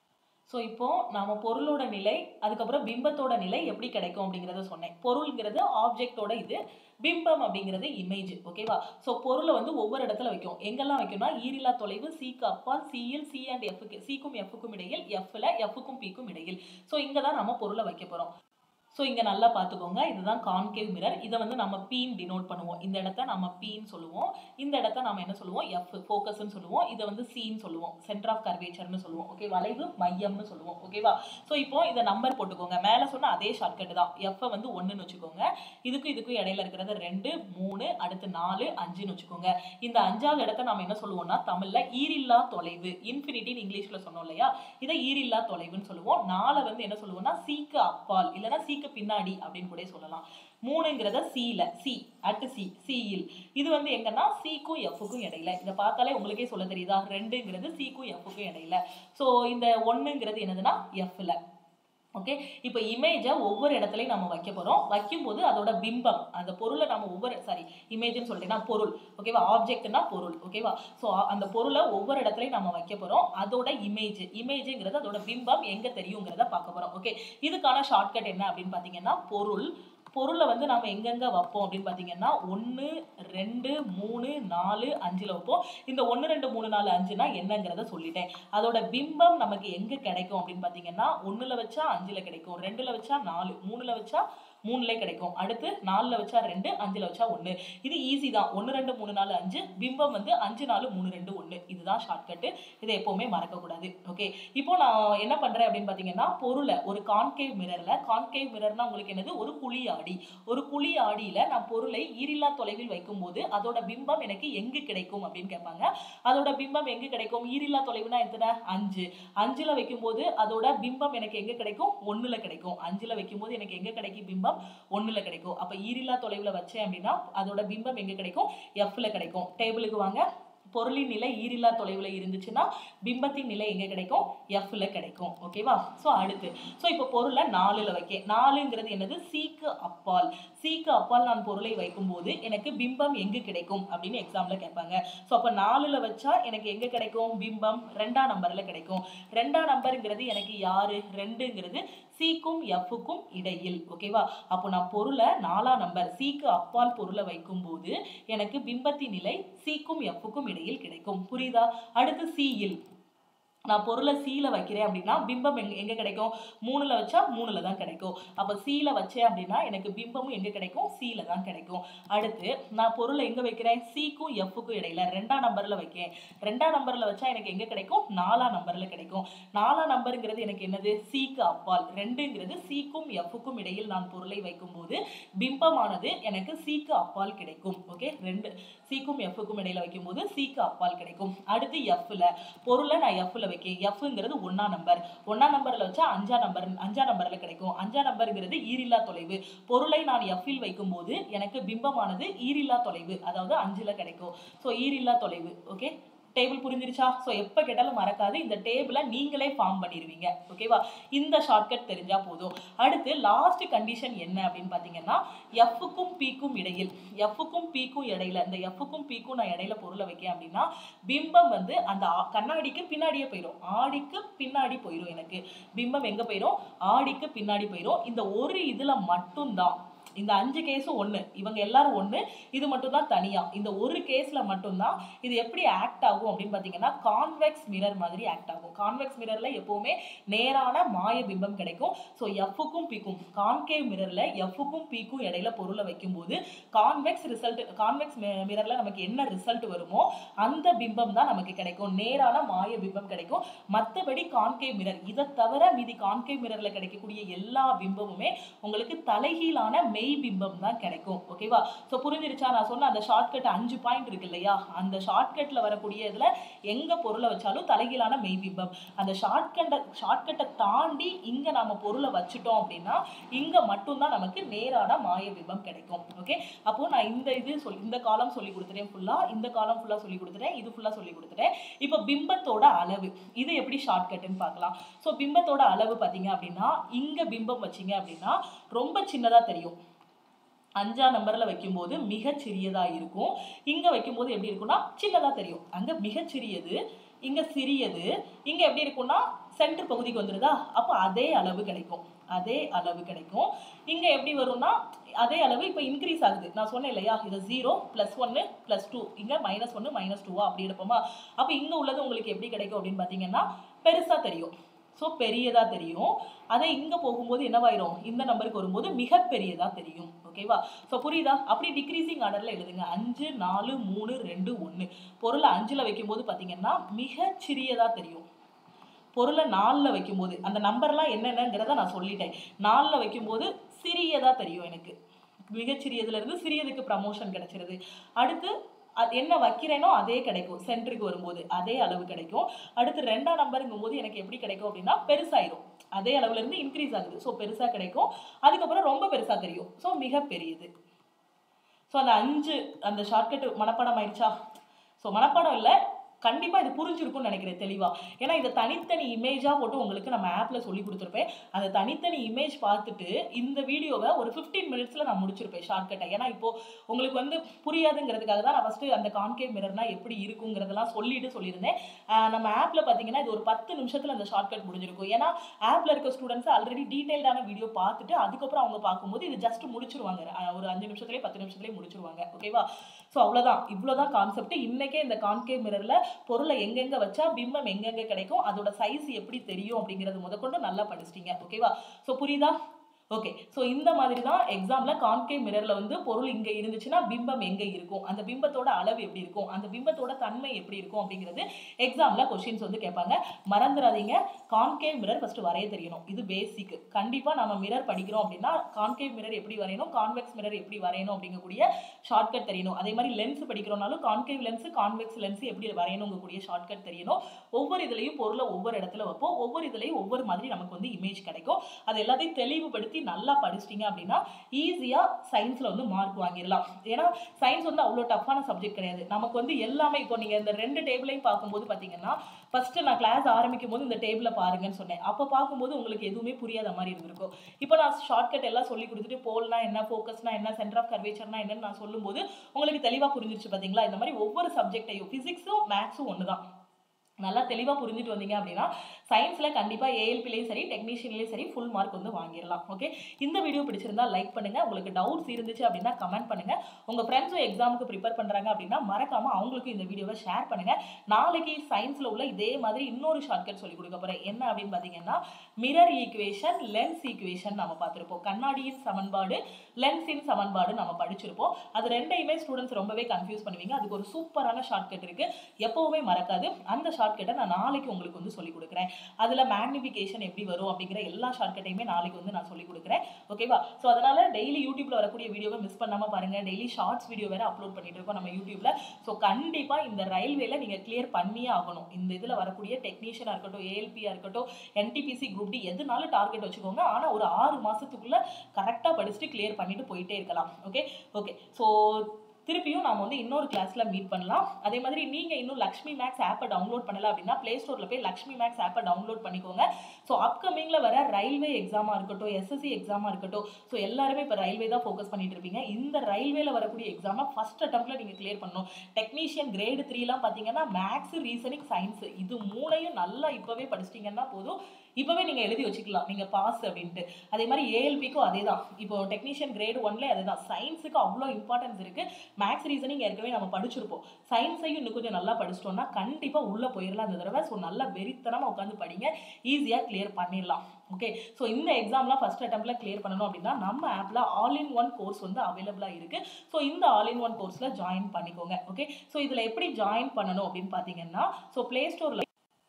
ஸோ இப்போ நாம பொருளோட நிலை அதுக்கப்புறம் பிம்பத்தோட நிலை எப்படி கிடைக்கும் அப்படிங்கிறத சொன்னேன் பொருள்ங்கிறது ஆப்ஜெக்டோட இது பிம்பம் அப்படிங்கிறது இமேஜ் ஓகேவா ஸோ பொருளை வந்து ஒவ்வொரு இடத்துல வைக்கும் எங்கெல்லாம் வைக்கும்னா ஈரில்லா தொலைவு சிக்கு அப்பால் சியில் சி அண்ட் எஃப்க்கு சிக்கும் எஃப்க்கும் இடையில் எஃப்ல எஃப்க்கும் பிக்கும் இடையில் ஸோ இங்கே தான் நம்ம பொருளை வைக்க போகிறோம் ஸோ இங்கே நல்லா பார்த்துக்கோங்க இதுதான் கான்கேவ் மிரர் இதை வந்து நம்ம பீன் டினோட் பண்ணுவோம் இந்த இடத்த நம்ம பீன் சொல்லுவோம் இந்த இடத்த நம்ம என்ன சொல்லுவோம் எஃப் ஃபோக்கஸ்ன்னு சொல்லுவோம் இதை வந்து சீன் சொல்லுவோம் சென்டர் ஆஃப் கர்வேச்சர்னு சொல்லுவோம் ஓகே வளைவு மையம்னு சொல்லுவோம் ஓகேவா ஸோ இப்போ இதை நம்பர் போட்டுக்கோங்க மேலே சொன்ன அதே ஷார்ட்கட் தான் எஃப்ஐ வந்து ஒன்றுன்னு வச்சுக்கோங்க இதுக்கும் இதுக்கும் இடையில இருக்கிறது ரெண்டு மூணு அடுத்து நாலு அஞ்சுன்னு வச்சுக்கோங்க இந்த அஞ்சாவது இடத்த நம்ம என்ன சொல்லுவோம்னா தமிழில் ஈரில்லா தொலைவு இன்ஃபினிட்டின்னு இங்கிலீஷில் சொன்னோம் இல்லையா இதை ஈரில்லா தொலைவுன்னு சொல்லுவோம் நாலை வந்து என்ன சொல்லுவோம்னா சீக்கு அப்பால் இல்லைன்னா சீக்கு பின்னாடி அப்படின்னு கூட சொல்லலாம் மூணுங்கிறத சியில் சி அட் சி சியில் இது வந்து எங்கன்னா சிக்கும் எஃப்க்கும் இடையில இதை பார்த்தாலே உங்களுக்கே சொல்ல தெரியுதா ரெண்டுங்கிறது சிக்கும் எஃப்க்கும் இடையில ஸோ இந்த ஒன்றுங்கிறது என்னதுன்னா எஃப்ல ஓகே இப்போ இமேஜை ஒவ்வொரு இடத்துலையும் நம்ம வைக்க போகிறோம் வைக்கும்போது அதோட பிம்பம் அந்த பொருளை நம்ம ஒவ்வொரு சாரி இமேஜ்னு சொல்லிட்டேன்னா பொருள் ஓகேவா ஆப்ஜெக்ட்னா பொருள் ஓகேவா ஸோ அந்த பொருளை ஒவ்வொரு இடத்துலையும் நம்ம வைக்க போகிறோம் அதோட இமேஜ் இமேஜுங்கிறது அதோட பிம்பம் எங்கே தெரியுங்கிறத பார்க்க போகிறோம் ஓகே இதுக்கான ஷார்ட்கட் என்ன அப்படின்னு பார்த்தீங்கன்னா பொருள் பொருளை வந்து நம்ம எங்கெங்க வைப்போம் அப்படின்னு பார்த்தீங்கன்னா ஒன்று ரெண்டு மூணு நாலு அஞ்சில் வைப்போம் இந்த ஒன்று ரெண்டு மூணு நாலு அஞ்சுனா என்னங்கிறத சொல்லிட்டேன் அதோட பிம்பம் நமக்கு எங்கே கிடைக்கும் அப்படின்னு பார்த்தீங்கன்னா ஒன்றில் வச்சா அஞ்சில் கிடைக்கும் ரெண்டில் வச்சா நாலு மூணில் வச்சா மூணுல கிடைக்கும் அடுத்து நாலுல வச்சா ரெண்டு அஞ்சுல வச்சா ஒன்று இது ஈஸி தான் ஒன்று ரெண்டு மூணு நாலு அஞ்சு பிம்பம் வந்து அஞ்சு நாலு மூணு ரெண்டு ஒன்று இதுதான் ஷார்ட்கட்டு இதை எப்போவுமே மறக்கக்கூடாது ஓகே இப்போ நான் என்ன பண்ணுறேன் அப்படின்னு பார்த்தீங்கன்னா பொருளை ஒரு கான்கேவ் மிரரில் கான்கேவ் மிரர்னா உங்களுக்கு என்னது ஒரு குழி ஆடி ஒரு குழி ஆடியில் நான் பொருளை ஈரில்லா தொலைவில் வைக்கும்போது அதோட பிம்பம் எனக்கு எங்கு கிடைக்கும் அப்படின்னு கேட்பாங்க அதோட பிம்பம் எங்கு கிடைக்கும் ஈரில்லா தொலைவுனா எத்தனை அஞ்சு அஞ்சுல வைக்கும்போது அதோட பிம்பம் எனக்கு எங்க கிடைக்கும் ஒண்ணுல கிடைக்கும் அஞ்சுல வைக்கும்போது எனக்கு எங்க கிடைக்கும் பிம்பம் ஒண்ணுல கிடைக்கும் அப்ப ஈரில்லா தொலைவுல வச்சேன் அப்படின்னா அதோட பிம்பம் எங்க கிடைக்கும் எஃப்ல கிடைக்கும் டேபிளுக்கு வாங்க பொருளின் நிலை ஈரில்லா தொலைவில் இருந்துச்சுன்னா பிம்பத்தின் நிலை எங்கே கிடைக்கும் எஃப்ல கிடைக்கும் ஓகேவா ஸோ அடுத்து ஸோ இப்போ பொருளை நாலுல வைக்க நாலுங்கிறது என்னது சீக்கு அப்பால் சீக்கு அப்பால் நான் பொருளை வைக்கும்போது எனக்கு பிம்பம் எங்கு கிடைக்கும் அப்படின்னு எக்ஸாம்ல கேட்பாங்க ஸோ அப்போ நாலுல வச்சா எனக்கு எங்க கிடைக்கும் பிம்பம் ரெண்டாம் நம்பர்ல கிடைக்கும் ரெண்டாம் நம்பருங்கிறது எனக்கு யாரு ரெண்டுங்கிறது சிக்கும் எஃப்க்கும் இடையில் ஓகேவா அப்போ நான் பொருளை நாலாம் நம்பர் சிக்கு அப்பால் பொருளை வைக்கும்போது எனக்கு பிம்பத்தின் நிலை சிக்கும் எஃப்க்கும் இடையில் கிடைக்கும் புரியுதா அடுத்து சியில் நான் பொருளை சீல வைக்கிறேன் அப்படின்னா பிம்பம் எங்க எங்க கிடைக்கும் மூணுல வச்சா மூணுல தான் கிடைக்கும் அப்ப சீல வச்சேன் அப்படின்னா எனக்கு பிம்பமும் எங்க கிடைக்கும் சீல தான் கிடைக்கும் அடுத்து நான் பொருளை எங்க வைக்கிறேன் சிக்கும் எஃப்க்கும் இடையில ரெண்டாம் நம்பர்ல வைக்கிறேன் ரெண்டாம் நம்பர்ல வச்சா எனக்கு எங்க கிடைக்கும் நாலாம் நம்பர்ல கிடைக்கும் நாலாம் நம்பருங்கிறது எனக்கு என்னது சிக்கு அப்பால் ரெண்டுங்கிறது சிக்கும் எஃப்க்கும் இடையில் நான் பொருளை வைக்கும்போது பிம்பமானது எனக்கு சிக்கு அப்பால் கிடைக்கும் ஓகே ரெண்டு சிக்கும் எஃப்க்கும் இடையில வைக்கும்போது சிக்கு அப்பால் கிடைக்கும் அடுத்து எஃப்ல பொருளை நான் எஃப்ல வைக்கேன் எஃப்ங்கிறது ஒன்னா நம்பர் ஒன்னா நம்பர்ல வச்சா அஞ்சா நம்பர் அஞ்சா நம்பர்ல கிடைக்கும் அஞ்சா நம்பருங்கிறது ஈரில்லா தொலைவு பொருளை நான் எஃப்பில் வைக்கும்போது எனக்கு பிம்பமானது ஈரில்லா தொலைவு அதாவது அஞ்சுல கிடைக்கும் ஸோ ஈரில்லா தொலைவு ஓகே டேபிள் புரிஞ்சிருச்சா ஸோ எப்போ கேட்டாலும் மறக்காது இந்த டேபிளை நீங்களே ஃபார்ம் பண்ணிடுவீங்க ஓகேவா இந்த ஷார்ட்கட் தெரிஞ்சா போதும் அடுத்து லாஸ்ட் கண்டிஷன் என்ன அப்படின்னு பார்த்தீங்கன்னா எஃப்க்கும் பீக்கும் இடையில் எஃப்க்கும் பீக்கும் இடையில இந்த எஃப்க்கும் பீக்கும் நான் இடையில பொருளை வைக்கேன் அப்படின்னா பிம்பம் வந்து அந்த ஆ- கண்ணாடிக்கு பின்னாடியே போயிடும் ஆடிக்கு பின்னாடி போயிடும் எனக்கு பிம்பம் எங்க போயிடும் ஆடிக்கு பின்னாடி போயிடும் இந்த ஒரு இதுல மட்டும்தான் இந்த அஞ்சு கேஸும் ஒன்று இவங்க எல்லாரும் ஒன்று இது மட்டும் தான் தனியா இந்த ஒரு கேஸ்ல மட்டும்தான் இது எப்படி ஆக்ட் ஆகும் அப்படின்னு பார்த்தீங்கன்னா கான்வெக்ஸ் மிரர் மாதிரி ஆக்ட் ஆகும் கான்வெக்ஸ் மிரர்ல எப்பவுமே நேரான மாய பிம்பம் கிடைக்கும் ஸோ எஃப்க்கும் பீக்கும் கான்கேவ் மிரர்ல எஃப்க்கும் பீக்கும் இடையில பொருளை வைக்கும்போது கான்வெக்ஸ் ரிசல்ட் கான்வெக்ஸ் மிரர்ல நமக்கு என்ன ரிசல்ட் வருமோ அந்த பிம்பம் தான் நமக்கு கிடைக்கும் நேரான மாய பிம்பம் கிடைக்கும் மற்றபடி கான்கேவ் மிரர் இதை தவிர மீதி கான்கேவ் மிரர்ல கிடைக்கக்கூடிய எல்லா பிம்பமுமே உங்களுக்கு தலைகீழான மெய் பிம்பம் தான் கிடைக்கும் ஓகேவா ஸோ புரிஞ்சிருச்சா நான் சொன்ன அந்த ஷார்ட்கட் அஞ்சு பாயிண்ட் இருக்கு இல்லையா அந்த ஷார்ட்கட்ல வரக்கூடிய இதுல எங்க பொருளை வச்சாலும் தலைகீழான மெய் பிம்பம் அந்த ஷார்ட்கட்டை ஷார்ட்கட்டை தாண்டி இங்க நாம பொருளை வச்சுட்டோம் அப்படின்னா இங்க மட்டும்தான் நமக்கு நேரான மாய பிம்பம் கிடைக்கும் ஓகே அப்போ நான் இந்த இது சொல்லி இந்த காலம் சொல்லி கொடுத்துட்டேன் ஃபுல்லா இந்த காலம் ஃபுல்லா சொல்லி கொடுத்துட்டேன் இது ஃபுல்லா சொல்லி கொடுத்துட்டேன் இப்போ பிம்பத்தோட அளவு இது எப்படி ஷார்ட்கட்னு பார்க்கலாம் ஸோ பிம்பத்தோட அளவு பார்த்தீங்க அப்படின்னா இங்க பிம்பம் வச்சீங்க அப்படின்னா ரொம்ப சின்னதா தெரியும் அஞ்சாம் நம்பர்ல வைக்கும்போது மிகச் சிறியதா இருக்கும் இங்க வைக்கும்போது எப்படி இருக்கும்னா சின்னதா தெரியும் அங்க மிகச் சிறியது இங்க சிறியது இங்க எப்படி இருக்கும்னா சென்டர் பகுதிக்கு வந்துருதா அப்போ அதே அளவு கிடைக்கும் அதே அளவு கிடைக்கும் இங்க எப்படி வரும்னா அதே அளவு இப்போ இன்க்ரீஸ் ஆகுது நான் சொன்னேன் இல்லையா இது ஜீரோ ப்ளஸ் ஒன்று ப்ளஸ் டூ இங்கே மைனஸ் ஒன்று மைனஸ் டூவா அப்படி எடுப்போமா அப்போ இங்கே உள்ளது உங்களுக்கு எப்படி கிடைக்கும் அப்படின்னு பார்த்தீங்கன்னா பெருசாக தெரியும் ஸோ பெரியதா தெரியும் அதே இங்க போகும்போது என்னவாயிரும் இந்த நம்பருக்கு வரும்போது மிகப்பெரியதா தெரியும் ஓகேவா ஸோ புரியுதா அப்படி டிக்ரீசிங் ஆர்டர்ல எழுதுங்க அஞ்சு நாலு மூணு ரெண்டு ஒன்று பொருளை அஞ்சுல வைக்கும்போது பார்த்தீங்கன்னா மிகச் சிறியதா தெரியும் பொருளை நாலில் வைக்கும்போது அந்த நம்பர்லாம் என்னென்னங்கிறத நான் சொல்லிட்டேன் நாலில் வைக்கும்போது சிறியதா தெரியும் எனக்கு மிகச்சிறியதுல இருந்து சிறியதுக்கு ப்ரமோஷன் கிடைச்சிருது அடுத்து அது என்ன வைக்கிறேனோ அதே கிடைக்கும் சென்டருக்கு வரும்போது அதே அளவு கிடைக்கும் அடுத்து ரெண்டாம் நம்பருங்கும் போது எனக்கு எப்படி கிடைக்கும் அப்படின்னா பெருசாயிரும் அதே அளவுல இருந்து இன்க்ரீஸ் ஆகுது ஸோ பெருசா கிடைக்கும் அதுக்கப்புறம் ரொம்ப பெருசா தெரியும் ஸோ மிக பெரியது ஸோ அந்த அஞ்சு அந்த ஷார்ட்கட் மனப்பாடம் ஆயிடுச்சா ஸோ மனப்பாடம் இல்லை கண்டிப்பாக இது புரிஞ்சிருக்கும்னு நினைக்கிறேன் தெளிவாக ஏன்னா இதை தனித்தனி இமேஜாக போட்டு உங்களுக்கு நம்ம ஆப்பில் சொல்லி கொடுத்துருப்பேன் அந்த தனித்தனி இமேஜ் பார்த்துட்டு இந்த வீடியோவை ஒரு ஃபிஃப்டீன் மினிட்ஸில் நான் முடிச்சிருப்பேன் ஷார்ட்கட்டை ஏன்னா இப்போ உங்களுக்கு வந்து புரியாதுங்கிறதுக்காக தான் நான் ஃபஸ்ட்டு அந்த கான்கேவ் மிரர்னா எப்படி இருக்குங்கிறதெல்லாம் சொல்லிட்டு சொல்லியிருந்தேன் ஆஹ் நம்ம ஆப்பில் பார்த்தீங்கன்னா இது ஒரு பத்து நிமிஷத்தில் அந்த ஷார்ட்கட் முடிஞ்சிருக்கும் ஏன்னா ஆப்பில் இருக்க ஸ்டூடெண்ட்ஸ் ஆல்ரெடி டீட்டெயில்டான வீடியோ பார்த்துட்டு அதுக்கப்புறம் அவங்க பார்க்கும்போது இது ஜஸ்ட் முடிச்சிருவாங்க ஆஹ் ஒரு அஞ்சு நிமிஷத்துலேயே பத்து நிமிஷத்துலேயே முடிச்சிருவாங்க ஓகேவா ஸோ அவ்வளோதான் இவ்வளோதான் கான்செப்ட் இன்னைக்கே இந்த கான்கேவ் மிரரில் பொருளை எங்கெங்க வச்சா பிம்பம் எங்கெங்க கிடைக்கும் அதோட சைஸ் எப்படி தெரியும் அப்படிங்கிறது முதற்கொண்டு நல்லா படிச்சிட்டீங்க ஓகேவா ஸோ புரியுதா ஓகே ஸோ இந்த மாதிரி தான் எக்ஸாமில் கான்கேவ் மிரரில் வந்து பொருள் இங்கே இருந்துச்சுன்னா பிம்பம் எங்கே இருக்கும் அந்த பிம்பத்தோட அளவு எப்படி இருக்கும் அந்த பிம்பத்தோட தன்மை எப்படி இருக்கும் அப்படிங்கிறது எக்ஸாமில் கொஷின்ஸ் வந்து கேட்பாங்க மறந்துடாதீங்க கான்கேவ் மிரர் ஃபஸ்ட்டு வரைய தெரியணும் இது பேசிக் கண்டிப்பாக நம்ம மிரர் படிக்கிறோம் அப்படின்னா கான்கேவ் மிரர் எப்படி வரையணும் கான்வெக்ஸ் மிரர் எப்படி வரையணும் அப்படிங்கக்கூடிய ஷார்ட்கட் தெரியணும் அதே மாதிரி லென்ஸ் படிக்கிறோம்னாலும் கான்கேவ் லென்ஸ் கான்வெக்ஸ் லென்ஸ் எப்படி வரையணுங்கக்கூடிய ஷார்ட்கட் தெரியணும் ஒவ்வொரு இதுலையும் பொருளை ஒவ்வொரு இடத்துல வைப்போம் ஒவ்வொரு இதுலையும் ஒவ்வொரு மாதிரி நமக்கு வந்து இமேஜ் கிடைக்கும் அது எல்லாத்தையும் தெளிவுபடுத்தி நல்லா படிச்சிட்டிங்க அப்படின்னா ஈஸியாக சயின்ஸில் வந்து மார்க் வாங்கிடலாம் ஏன்னா சயின்ஸ் வந்து அவ்வளோ டஃப்பான சப்ஜெக்ட் கிடையாது நமக்கு வந்து எல்லாமே இப்போ நீங்கள் இந்த ரெண்டு டேபிளையும் பார்க்கும்போது பார்த்தீங்கன்னா ஃபஸ்ட்டு நான் கிளாஸ் ஆரம்பிக்கும் போது இந்த டேபிளை பாருங்கன்னு சொன்னேன் அப்போ பார்க்கும்போது உங்களுக்கு எதுவுமே புரியாத மாதிரி இருந்திருக்கும் இப்போ நான் ஷார்ட்கட் எல்லாம் சொல்லி கொடுத்துட்டு போல்னா என்ன ஃபோக்கஸ்னா என்ன சென்டர் ஆஃப் கர்வேச்சர்னா என்னன்னு நான் சொல்லும்போது உங்களுக்கு தெளிவாக புரிஞ்சிருச்சு பார்த்தீங்களா இந்த மாதிரி ஒவ்வொரு சப்ஜெக்டையும் ஃபிசிக்ஸும் மேக்ஸும் ஒன்று தான் நல்லா தெளிவாக புரிஞ்சுட்டு வந்தீங்க அப்படின்னா சயின்ஸில் கண்டிப்பாக ஏஎல்பிலையும் சரி டெக்னீஷியன்லேயும் சரி ஃபுல் மார்க் வந்து வாங்கிடலாம் ஓகே இந்த வீடியோ பிடிச்சிருந்தா லைக் பண்ணுங்கள் உங்களுக்கு டவுட்ஸ் இருந்துச்சு அப்படின்னா கமெண்ட் பண்ணுங்கள் உங்கள் ஃப்ரெண்ட்ஸும் எக்ஸாமுக்கு ப்ரிப்பேர் பண்ணுறாங்க அப்படின்னா மறக்காமல் அவங்களுக்கும் இந்த வீடியோவை ஷேர் பண்ணுங்கள் நாளைக்கு சயின்ஸில் உள்ள இதே மாதிரி இன்னொரு ஷார்ட்கட் சொல்லி கொடுக்க போகிறேன் என்ன அப்படின்னு பார்த்தீங்கன்னா மிரர் ஈக்குவேஷன் லென்ஸ் ஈக்குவேஷன் நம்ம பார்த்துருப்போம் கண்ணாடியின் சமன்பாடு லென்ஸின் சமன்பாடு நம்ம படிச்சிருப்போம் அது ரெண்டையுமே ஸ்டூடெண்ட்ஸ் ரொம்பவே கன்ஃபியூஸ் பண்ணுவீங்க அதுக்கு ஒரு சூப்பரான ஷார்ட்கட் இருக்குது எப்போவுமே மறக்காது அந்த ஷார்ட்கட்டை நான் நாளைக்கு உங்களுக்கு வந்து சொல்லி கொடுக்குறேன் அதில் மேக்னிஃபிகேஷன் எப்படி வரும் அப்படிங்கிற எல்லா ஷார்ட்கட்டையுமே நாளைக்கு வந்து நான் சொல்லி கொடுக்குறேன் ஓகேவா ஸோ அதனால் டெய்லி யூடியூப்ல வரக்கூடிய வீடியோவை மிஸ் பண்ணாமல் பாருங்கள் டெய்லி ஷார்ட்ஸ் வீடியோ வேறு அப்லோட் பண்ணிட்டு இருக்கோம் நம்ம யூடியூப்ல ஸோ கண்டிப்பாக இந்த ரயில்வேல நீங்கள் கிளியர் பண்ணியே ஆகணும் இந்த இதில் வரக்கூடிய டெக்னீஷியனாக இருக்கட்டும் ஏஎல்பியாக இருக்கட்டும் என்டிபிசி குரூப் டி எதுனாலும் டார்கெட் வச்சுக்கோங்க ஆனால் ஒரு ஆறு மாதத்துக்குள்ளே கரெக்டாக படிச்சுட்டு கிளியர் பண்ணிட்டு போயிட்டே இருக்கலாம் ஓகே ஓகே ஸோ திருப்பியும் நாம வந்து இன்னொரு கிளாஸ்ல மீட் பண்ணலாம் அதே மாதிரி நீங்க இன்னும் லக்ஷ்மி மேக்ஸ் ஆப்பை டவுன்லோட் பண்ணல அப்படின்னா பிளே ஸ்டோர்ல போய் லக்ஷ்மி மேக்ஸ் ஆப்பை டவுன்லோட் பண்ணிக்கோங்க ஸோ அப்கமிங்ல வர ரயில்வே எக்ஸாமா இருக்கட்டும் எஸ்எஸ்சி எக்ஸாமா இருக்கட்டும் ஸோ எல்லாருமே இப்போ ரயில்வே தான் ஃபோக்கஸ் பண்ணிட்டு இருப்பீங்க இந்த ரயில்வேல வரக்கூடிய எக்ஸாமை ஃபர்ஸ்ட் அட்டம்ப்ட்ல நீங்க கிளியர் பண்ணணும் டெக்னீஷியன் கிரேடு த்ரீலாம் பார்த்தீங்கன்னா மேக்ஸ் ரீசனிங் சயின்ஸ் இது மூணையும் நல்லா இப்பவே படிச்சிட்டிங்கன்னா போதும் இப்போவே நீங்கள் எழுதி வச்சுக்கலாம் நீங்கள் பாஸ் அப்படின்ட்டு அதே மாதிரி ஏஎல்பிக்கும் அதே தான் இப்போ டெக்னீஷியன் கிரேட் ஒன்ல அதே தான் சயின்ஸுக்கு அவ்வளோ இம்பார்ட்டன்ஸ் இருக்குது மேக்ஸ் ரீசனிங் ஏற்கனவே நம்ம படிச்சிருப்போம் சயின்ஸையும் இன்னும் கொஞ்சம் நல்லா படிச்சிட்டோம்னா கண்டிப்பாக உள்ளே போயிடலாம் இந்த தடவை ஸோ நல்லா வெறித்தனமாக உட்காந்து படிங்க ஈஸியாக கிளியர் பண்ணிடலாம் ஓகே ஸோ இந்த எக்ஸாம்லாம் ஃபஸ்ட் அட்டம்ப்ட்ல கிளியர் பண்ணணும் அப்படின்னா நம்ம ஆப்பில் ஆல் இன் ஒன் கோர்ஸ் வந்து அவைலபிளாக இருக்குது ஸோ இந்த ஆல் இன் ஒன் கோர்ஸில் ஜாயின் பண்ணிக்கோங்க ஓகே ஸோ இதில் எப்படி ஜாயின் பண்ணணும் அப்படின்னு பார்த்தீங்கன்னா ஸோ ப்ளே ஸ்டோரில்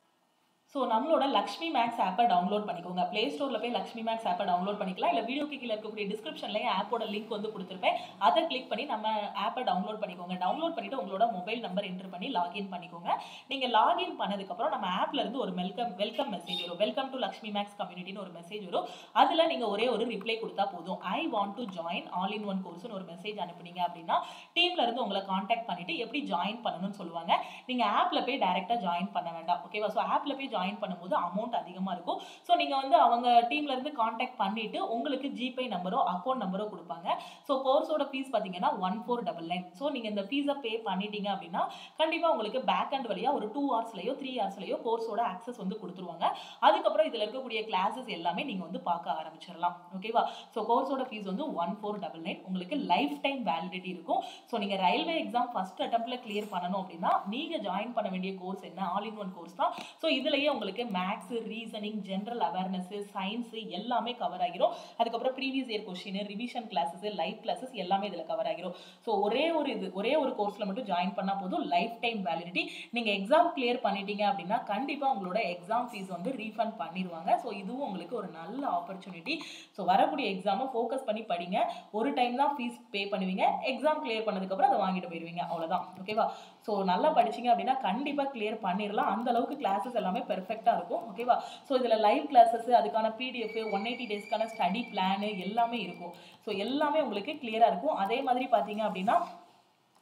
ஸோ நம்மளோட லக்ஷ்மி மேக்ஸ் ஆப்பை டவுன்லோட் பண்ணிக்கோங்க ப்ளே ஸ்டோரில் போய் லக்ஷ்மி மேக்ஸ் ஆப்பை டவுன்லோட் பண்ணிக்கலாம் இல்லை வீடியோக்கு கீழே இருக்கக்கூடிய டிஸ்கிரிப்ஷன்லேயே ஆப்போட லிங்க் வந்து கொடுத்துருப்பேன் அதை கிளிக் பண்ணி நம்ம ஆப்பை டவுன்லோட் பண்ணிக்கோங்க டவுன்லோட் பண்ணிவிட்டு உங்களோட மொபைல் நம்பர் என்டர் பண்ணி லாகின் பண்ணிக்கோங்க நீங்கள் லாகின் பண்ணதுக்கப்புறம் நம்ம ஆப்ல இருந்து ஒரு வெல்கம் வெல்கம் மெசேஜ் வரும் வெல்கம் டு லக்ஷ்மி மேக்ஸ் கம்யூனிட்டின்னு ஒரு மெசேஜ் வரும் அதில் நீங்கள் ஒரே ஒரு ரிப்ளை கொடுத்தா போதும் I want to join all in one கோர்ஸ்னு ஒரு மெசேஜ் அனுப்புனீங்க அப்படின்னா டீம்ல இருந்து உங்களை காண்டாக்ட் பண்ணிட்டு எப்படி ஜாயின் பண்ணணும்னு சொல்லுவாங்க நீங்கள் ஆப்பில் போய் டைரெக்டாக ஜாயின் பண்ண வேண்டாம் ஓகேவா ஸோ ஆப்பில் போய் ஜாயின் பண்ணும்போது அமௌண்ட் அதிகமாக இருக்கும் ஸோ நீங்கள் வந்து அவங்க டீம்ல இருந்து காண்டாக்ட் பண்ணிட்டு உங்களுக்கு ஜிபே நம்பரோ அக்கௌண்ட் நம்பரோ கொடுப்பாங்க ஸோ கோர்ஸோட ஃபீஸ் பார்த்தீங்கன்னா one four double nine so நீங்கள் இந்த ஃபீஸை பே பண்ணிட்டீங்க அப்படின்னா கண்டிப்பாக உங்களுக்கு பேக் அண்ட் வழியாக ஒரு டூ ஹவர்ஸ்லையோ த்ரீ ஹவர்ஸ்லையோ கோர்ஸோட ஆக்சஸ் வந்து கொடுத்துருவாங்க அதுக்கப்புறம் இதில் இருக்கக்கூடிய கிளாஸஸ் எல்லாமே நீங்கள் வந்து பார்க்க ஆரம்பிச்சிடலாம் ஓகேவா ஸோ கோர்ஸோட ஃபீஸ் வந்து ஒன் ஃபோர் டபுள் நைன் உங்களுக்கு லைஃப் டைம் வேலிடிட்டி இருக்கும் ஸோ நீங்கள் ரயில்வே எக்ஸாம் ஃபர்ஸ்ட் அட்டம்ப்ட்ல கிளியர் பண்ணணும் அப்படின்னா நீங்கள் ஜாயின் பண்ண வேண்டிய கோர்ஸ் என்ன ஆல் இன் ஒன் கோர்ஸ் தான் ஸோ இதுலயே உங்களுக்கு maths reasoning general awareness science எல்லாமே கவர் ஆகிரும் அதுக்கப்புறம் previous year question revision classes live classes எல்லாமே இதில் கவர் ஆகிரும் ஸோ ஒரே ஒரு இது ஒரே ஒரு கோர்ஸில் மட்டும் ஜாயின் பண்ணால் போதும் லைஃப் டைம் வேலிடிட்டி நீங்கள் எக்ஸாம் கிளியர் பண்ணிட்டீங்க அப்படின்னா கண்டிப்பாக உங்களோட எக்ஸாம் ஃபீஸ் வந்து ரீஃபண்ட் பண்ணிடுவாங்க ஸோ இதுவும் உங்களுக்கு ஒரு நல்ல ஆப்பர்ச்சுனிட்டி ஸோ வரக்கூடிய எக்ஸாமை ஃபோக்கஸ் பண்ணி படிங்க ஒரு டைம் தான் ஃபீஸ் பே பண்ணுவீங்க எக்ஸாம் கிளியர் பண்ணதுக்கப்புறம் அதை வாங்கிட்டு போயிடுவீங்க அவ்வளோதான் ஓகேவா ஸோ நல்லா படிச்சீங்க அப்படின்னா கண்டிப்பாக கிளியர் பண்ணிடலாம் அந்த அளவுக்கு கிளாஸஸ் எல்லாமே பெர்ஃபெக்டாக இருக்கும் ஓகேவா ஸோ இதில் லைவ் கிளாஸஸ் அதுக்கான பிடிஎஃப் ஒன் எயிட்டி டேஸ்க்கான ஸ்டடி பிளானு எல்லாமே இருக்கும் ஸோ எல்லாமே உங்களுக்கு கிளியராக இருக்கும் அதே மாதிரி பார்த்தீங்க அப்படின்னா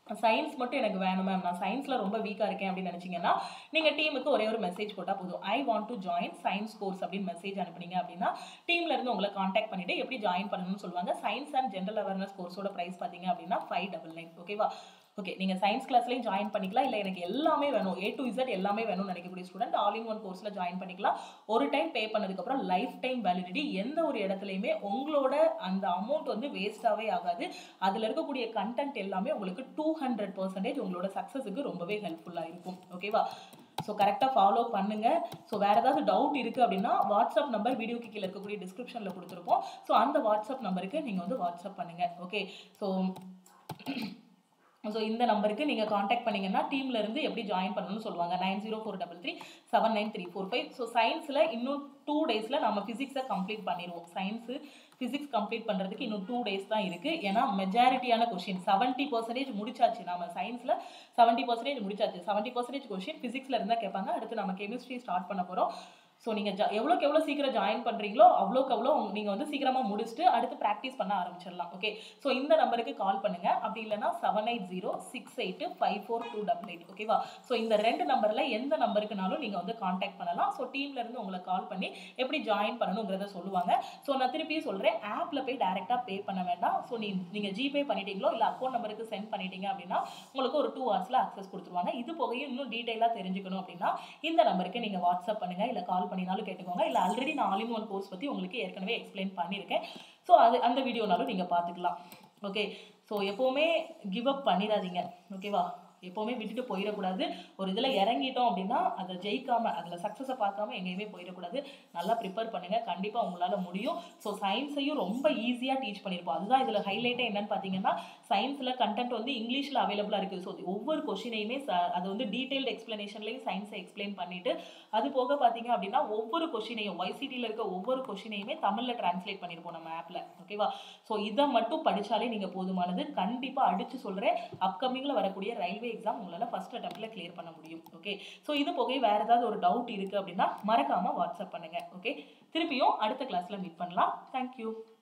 சயின்ஸ் மட்டும் எனக்கு வேணும் மேம் நான் சயின்ஸில் ரொம்ப வீக்காக இருக்கேன் அப்படின்னு நினச்சிங்கன்னா நீங்கள் டீமுக்கு ஒரே ஒரு மெசேஜ் போட்டால் போதும் I want to join science course அப்படின்னு மெசேஜ் அனுப்புனீங்க அப்படின்னா டீம்ல இருந்து உங்களை காண்டாக்ட் பண்ணிட்டு எப்படி ஜாயின் பண்ணணும்னு சொல்லுவாங்க சயின்ஸ் அண்ட் ஜென்ரல் அவேர்னஸ் கோர்ஸோட ப்ரைஸ் பார்த்தீங்க அப்படின்னா ஃபைவ் டபுள் நைன் ஓகேவா ஓகே நீங்கள் சயின்ஸ் கிளாஸ்லையும் ஜாயின் பண்ணிக்கலாம் இல்லை எனக்கு எல்லாமே வேணும் ஏ டு இசட் எல்லாமே வேணும்னு நினைக்கக்கூடிய ஸ்டூடெண்ட் ஆல் இன் ஒன் கோர்ஸில் ஜாயின் பண்ணிக்கலாம் ஒரு டைம் பே பண்ணதுக்கப்புறம் லைஃப் டைம் வேலிடிட்டி எந்த ஒரு இடத்துலையுமே உங்களோட அந்த அமௌண்ட் வந்து வேஸ்ட்டாகவே ஆகாது அதில் இருக்கக்கூடிய கண்டென்ட் எல்லாமே உங்களுக்கு டூ ஹண்ட்ரட் பர்சன்டேஜ் உங்களோட சக்ஸஸுக்கு ரொம்பவே ஹெல்ப்ஃபுல்லாக இருக்கும் ஓகேவா ஸோ கரெக்டாக ஃபாலோ பண்ணுங்க ஸோ வேறு ஏதாவது டவுட் இருக்குது அப்படின்னா வாட்ஸ்அப் நம்பர் வீடியோக்கு கீழே இருக்கக்கூடிய டிஸ்கிரிப்ஷனில் கொடுத்துருப்போம் ஸோ அந்த வாட்ஸ்அப் நம்பருக்கு நீங்கள் வந்து வாட்ஸ்அப் பண்ணுங்கள் ஓகே ஸோ ஸோ இந்த நம்பருக்கு நீங்கள் காண்டாக்ட் பண்ணீங்கன்னா டீம்ல இருந்து எப்படி ஜாயின் பண்ணணும்னு சொல்லுவாங்க nine zero four double three seven nine three four five so சயின்ஸில் இன்னும் டூ டேஸில் நம்ம ஃபிசிக்ஸை கம்ப்ளீட் பண்ணிடுவோம் சயின்ஸு ஃபிசிக்ஸ் கம்ப்ளீட் பண்ணுறதுக்கு இன்னும் டூ டேஸ் தான் இருக்குது ஏன்னா மெஜாரிட்டியான கொஷின் செவன்ட்டி பர்சன்டேஜ் முடிச்சாச்சு நம்ம சயின்ஸில் செவன்ட்டி பர்சன்டேஜ் முடிச்சாச்சு செவன்ட்டி பர்சன்டேஜ் கொஷின் ஃபிசிக்ஸில் இருந்தால் கேட்பாங்க அடுத்து நம்ம கெமிஸ்ட்ரி ஸ்டார்ட் பண்ண போகிறோம் ஸோ நீங்கள் ஜா எவ்வளோக்கு எவ்வளோ சீக்கிரம் ஜாயின் பண்ணுறீங்களோ அவ்வளோக்கு அவ்வளோ நீங்கள் வந்து சீக்கிரமாக முடிச்சுட்டு அடுத்து ப்ராக்டிஸ் பண்ண ஆரம்பிச்சிடலாம் ஓகே ஸோ இந்த நம்பருக்கு கால் பண்ணுங்கள் அப்படி இல்லைனா seven eight zero six eight five four two double eight ஓகேவா ஸோ இந்த ரெண்டு நம்பரில் எந்த நம்பருக்குனாலும் நீங்கள் வந்து காண்டாக்ட் பண்ணலாம் ஸோ டீம்ல இருந்து உங்களை கால் பண்ணி எப்படி ஜாயின் பண்ணணுங்கிறத சொல்லுவாங்க ஸோ நான் திருப்பி சொல்கிறேன் ஆப்பில் போய் டேரெக்டாக பே பண்ண வேண்டாம் ஸோ நீ நீங்கள் ஜிபே பண்ணிட்டீங்களோ இல்லை அக்கௌண்ட் நம்பருக்கு சென்ட் பண்ணிட்டீங்க அப்படின்னா உங்களுக்கு ஒரு டூ ஹவர்ஸில் அக்சஸ் கொடுத்துருவாங்க இது போகையும் இன்னும் டீட்டெயிலாக தெரிஞ்சுக்கணும் அப்படின்னா இந்த நம்பருக்கு நீங்கள் வாட்ஸ்அப் பண்ணுங்கள் இல்லை கால் பண்ணினாலும் கேட்டுக்கோங்க இல்லை ஆல்ரெடி நான் ஆல் இன் ஒன் கோர்ஸ் பற்றி உங்களுக்கு ஏற்கனவே எக்ஸ்பிளைன் பண்ணியிருக்கேன் ஸோ அது அந்த வீடியோனாலும் நீங்கள் பார்த்துக்கலாம் ஓகே ஸோ எப்போவுமே கிவ் அப் பண்ணிடாதீங்க ஓகேவா எப்போவுமே விட்டுட்டு போயிடக்கூடாது ஒரு இதில் இறங்கிட்டோம் அப்படின்னா அதை ஜெயிக்காம அதில் சக்ஸஸை பார்க்காம எங்கேயுமே போயிடக்கூடாது நல்லா ப்ரிப்பேர் பண்ணுங்கள் கண்டிப்பாக உங்களால் முடியும் ஸோ சயின்ஸையும் ரொம்ப ஈஸியாக டீச் பண்ணியிருப்போம் அதுதான் இதில் ஹைலைட்டே என்னன்னு பார்த்தீங்கன்னா சயின்ஸில் கண்டென்ட் வந்து இங்கிலீஷில் அவைலபிளாக இருக்குது ஸோ ஒவ்வொரு கொஷினையுமே அது வந்து டீட்டெயில்டு எக்ஸ்ப்ளனேஷன்லேயும் சயின்ஸை எக்ஸ்பிளைன் பண்ணிட்டு அது போக பார்த்தீங்க அப்படின்னா ஒவ்வொரு கொஷினையும் ஒய்சிடியில் இருக்க ஒவ்வொரு கொஷினையுமே தமிழில் டிரான்ஸ்லேட் பண்ணியிருப்போம் நம்ம ஆப்பில் ஓகேவா ஸோ இதை மட்டும் படித்தாலே நீங்கள் போதுமானது கண்டிப்பாக அடித்து சொல்கிறேன் அப்கமிங்கில் வரக்கூடிய ரயில்வே எக்ஸாம் உங்களால் ஃபஸ்ட் அட்டம்ப்டில் கிளியர் பண்ண முடியும் ஓகே ஸோ இது போக வேறு ஏதாவது ஒரு டவுட் இருக்குது அப்படின்னா மறக்காமல் வாட்ஸ்அப் பண்ணுங்கள் ஓகே திருப்பியும் அடுத்த கிளாஸில் மீட் பண்ணலாம் தேங்க்யூ